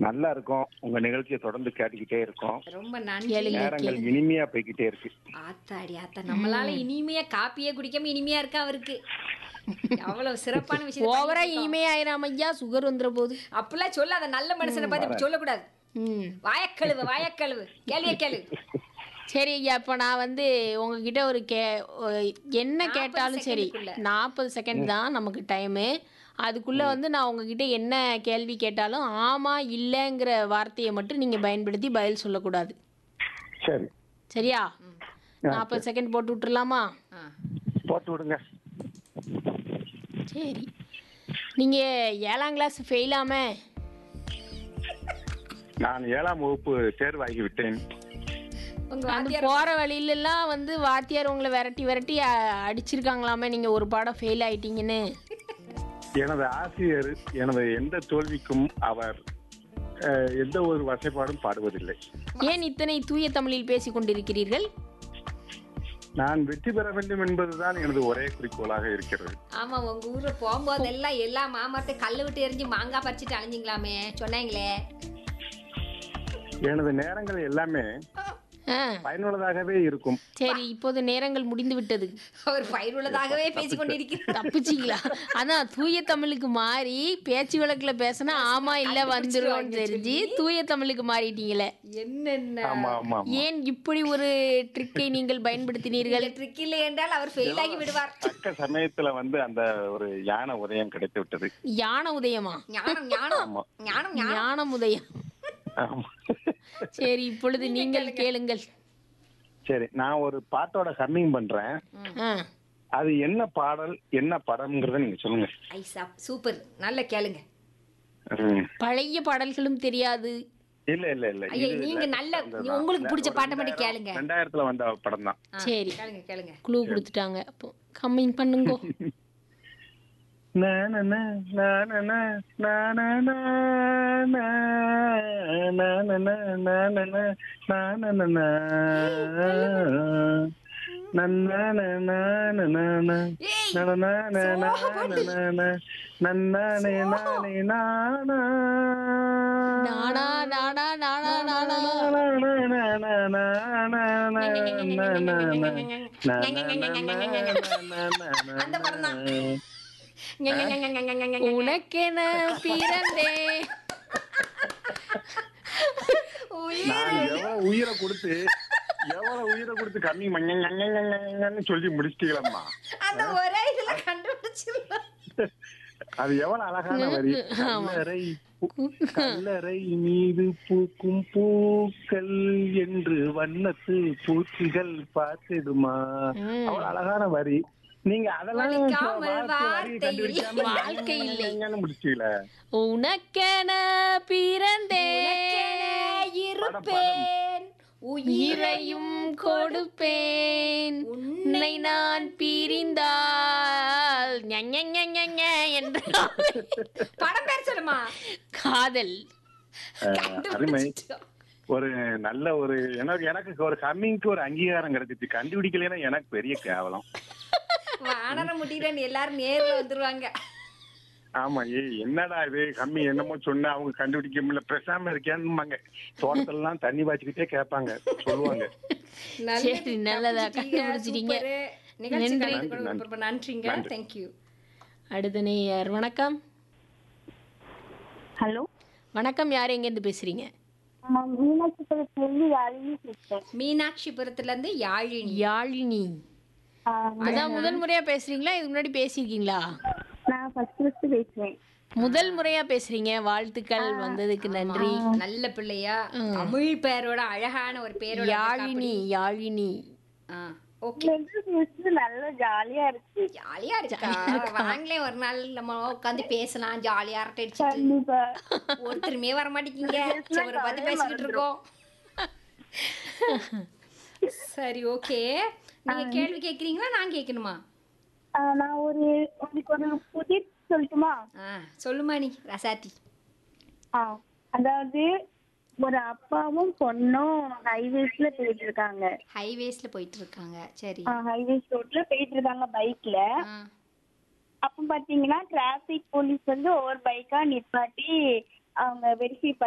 நல்லா இருக்கும் உங்க நிகழ்ச்சியை தொடர்ந்து கேட்டுக்கிட்டே இருக்கோம் ரொம்ப நன்றி கேளுங்க. நேரங்கள் இனிமையா போய்கிட்டே இருக்கு ஆத்தாடி ஆத்தா நம்மளால இனிமையா காப்பியே குடிக்காம இனிமையா இருக்கா அவருக்கு அவ்வளவு சிறப்பான விஷயம் ஓவரா இனிமையாயிராம ஐயா சுகர் வந்துற போது அப்படிலாம் சொல்லாத நல்ல மனுஷனை பார்த்து இப்படி சொல்லக்கூடாது ம் வாயக்கழுவு வாயக்கழுவு கேள்விய கேளு சரி ஐயா இப்போ நான் வந்து உங்ககிட்ட ஒரு கே ஒ- என்ன கேட்டாலும் சரி செகண்டுக்குள்ள. நாற்பது செகண்ட் தான் நமக்கு டைமு அதுக்குள்ளே வந்து நான் உங்ககிட்ட என்ன கேள்வி கேட்டாலும் ஆமாம் இல்லைங்கிற வார்த்தையை மட்டும் நீங்கள் பயன்படுத்தி பதில் சொல்லக்கூடாது சரி சரியா நாற்பது செகண்ட் போட்டு விட்டுறலாமா ஆ. போட்டு விடுங்க சரி நீங்கள் ஏழாம் கிளாஸ் ஃபெயிலாம நான் ஏழாம் வகுப்பு தேர்வாகி விட்டேன் உங்க அந்த வாத்தியார் போகிற வழியிலலாம் வந்து வாத்தியார் உங்களை விரட்டி விரட்டி அ- அடிச்சிருக்காங்களாமே நீங்கள் ஒரு பாடம் ஃபெயில் ஆயிட்டீங்கன்னு எனது ஆசிரியர் எனது எந்த தோல்விக்கும் அவர் அஹ், எந்த ஒரு வசைப்பாடும் பாடுவதில்லை ஏன் இத்தனை தூய தமிழில் பேசிக் கொண்டிருக்கிறீர்கள் நான் வெற்றி பெற வேண்டும் என்பதுதான் எனது ஒரே குறிக்கோளாக இருக்கிறது ஆமா உங்க ஊர்ல போகும்போது எல்லாம் எல்லா மாமரத்தை கல்லு விட்டு எரிஞ்சு மாங்காய் பறிச்சுட்டு அலைஞ்சிங்களாமே சொன்னாங்களே எனது நேரங்கள் எல்லாமே ஆ பயனுள்ளதாகவே இருக்கும் சரி இப்போது நேரங்கள் முடிந்து விட்டது அவர் பயிர்வுள்ளதாகவே பேசிக் கொண்டிருக்கிறார் தப்பிச்சிங்களா அதான் தூய தமிழுக்கு மாறி பேச்சு வழக்குல பேசினா ஆமா இல்ல வந்துரும் தெரிஞ்சு தூய தமிழுக்கு மாறிட்டீங்களே என்னென்ன ஆமா ஆமா ஆமா. ஏன் இப்படி ஒரு ட்ரிக்கை நீங்கள் பயன்படுத்தினீர்கள் ட்ரிக் இல்லை என்றால் அவர் ஃபெயில் ஆகி விடுவார் தக்க சமயத்துல வந்து அந்த ஒரு யானை உதயம் கிடைத்து விட்டது யானை உதயமா ஞானம் ஞானம் ஆமா. ஞானம் ஞானம் ஞானம் உதயம் ஆமா. சரி இப்பொழுது நீங்கள் கேளுங்கள் சரி நான் ஒரு பாட்டோட ஹம்மிங் பண்றேன் ஆ, அது என்ன பாடல் என்ன படம்ங்கிறத நீங்க சொல்லுங்க ஐசா சூப்பர் நல்ல கேளுங்க ம். பழைய பாடல்களும் தெரியாது இல்ல இல்ல இல்ல ஐயா இது நீங்க இல்ல. நல்ல அந்த உங்களுக்கு நான் பிடிச்ச ஒரு பாட்டை மட்டும் ரெண்டாயிரம்- கேளுங்க ரெண்டாயிரத்துல வந்த படம் தான் ஆ, சரி. கேளுங்க கேளுங்க க்ளூ கொடுத்துட்டாங்க அப்போ கம்மிங் பண்ணுங்க ஏய் நானா நானா நானா நானா அந்த படம் தான் உனக்கென பிறந்தே நான் எவ்வளவு உயிரை கொடுத்து எவ்வளவு உயிரை கொடுத்து கம்மி மங்கன்னு சொல்லி முடிச்சிட்டீங்களம்மா அந்த ஒரே இதுல கண்டுபிடிச்சிடலாம் அது எவ்வளவு அழகான வரி கல்லறை பூ- கல்லறை மீது பூக்கும் பூக்கள் என்று வண்ணத்து பூச்சிகள் பார்த்திடுமா அவ்வளவு அழகான வரி நீங்க அதெல்லாம் வலிக்காமல் வார்த்தை வரி வார்த்தை கண்டுபிடிக்காம வாழ்க்கை இல்லை. ஞங்கன்னு முடிச்சிட்டீங்கள உனக்கென பிறந்தே இருப்பேன் உயிரையும் கொடுப்பேன் உன்னை நான் பிரிந்தால் ஞஞ, ஞஞ, ஞஞ என்ற படம் பேர் சொல்லுமா காதல் அருமை ஒரு நல்ல ஒரு எனக்கு எனக்கு ஒரு கம்மிங்க்கு ஒரு அங்கீகாரம் கிடைச்சிச்சு கண்டுபிடிக்கலைன்னா எனக்கு பெரிய கேவலம் வானர முடியலன்னு எல்லாரும் நேர்ல வந்துருவாங்க ஆமா ஏய் என்னடா இது கம்மி என்னமோ சொன்னா அவங்க கண்டுபிடிக்க முடியல பேசாம இருக்கியான்னுமாங்க தோட்டத்துல எல்லாம் தண்ணி பாய்ச்சிக்கிட்டே கேட்பாங்க சொல்லுவாங்க சரி, நல்லதா கண்டுபிடிச்சிட்டீங்க. நிகழ்ச்சி நன்றி. கலந்து கொண்டதுக்கு ரொம்ப நன்றிங்க தேங்க்யூ அடுத்த நேயர் வணக்கம் ஹலோ வணக்கம் யார் எங்கேருந்து பேசுறீங்க நான் மீனாட்சிபுரத்துலேருந்து யாழினி பேசுறேன் மீனாட்சிபுரத்துல இருந்து யாழினி யாழினி ஆ, அதான் முதல் முறையா பேசுறீங்களா இதுக்கு முன்னாடி பேசியிருக்கீங்களா நான் ஃபர்ஸ்ட் ஃபர்ஸ்ட் பேசுறேன் முதல் முறையா பேசுறீங்க வாழ்த்துக்கள் வந்ததுக்கு நன்றி நல்ல பிள்ளையா தமிழ் பேரோட அழகான ஒரு பேரோட யாழினி யாழினி ஓகே லெட்டர் பேசுறது நல்ல ஜாலியா இருக்கு ஜாலியா இருக்கா வாங்களே ஒரு நாள் நம்ம உட்காந்து பேசலாம் ஜாலியா அரட்டை அடிச்சுட்டு கண்டிப்பா ஒருத்தருமே வர மாட்டேங்கிங்க ஒரு பார்த்து பேசிக்கிட்டு இருக்கோம் சரி ஓகே நீங்க கேள்வி கேக்குறீங்களா நான் கேட்கணுமா ஆ, நான் ஒரு உங்களுக்கு ஒரு புதிய சொல்லட்டுமா ஆ சொல்லுமா நீ ரசாத்தி ஆ அதாவது ஒரு அப்பாவும் பொண்ணும் ஹைவேஸ்ல போயிட்டு இருக்காங்க ஹைவேஸ்ல போயிட்டு இருக்காங்க சரி ஹைவேஸ் ரோட்ல போயிட்டு இருக்காங்க பைக்ல ஆ அப்ப பாத்தீங்கன்னா டிராபிக் போலீஸ் வந்து ஒவ்வொரு பைக்கா நிப்பாட்டி அவங்க வெரிஃபை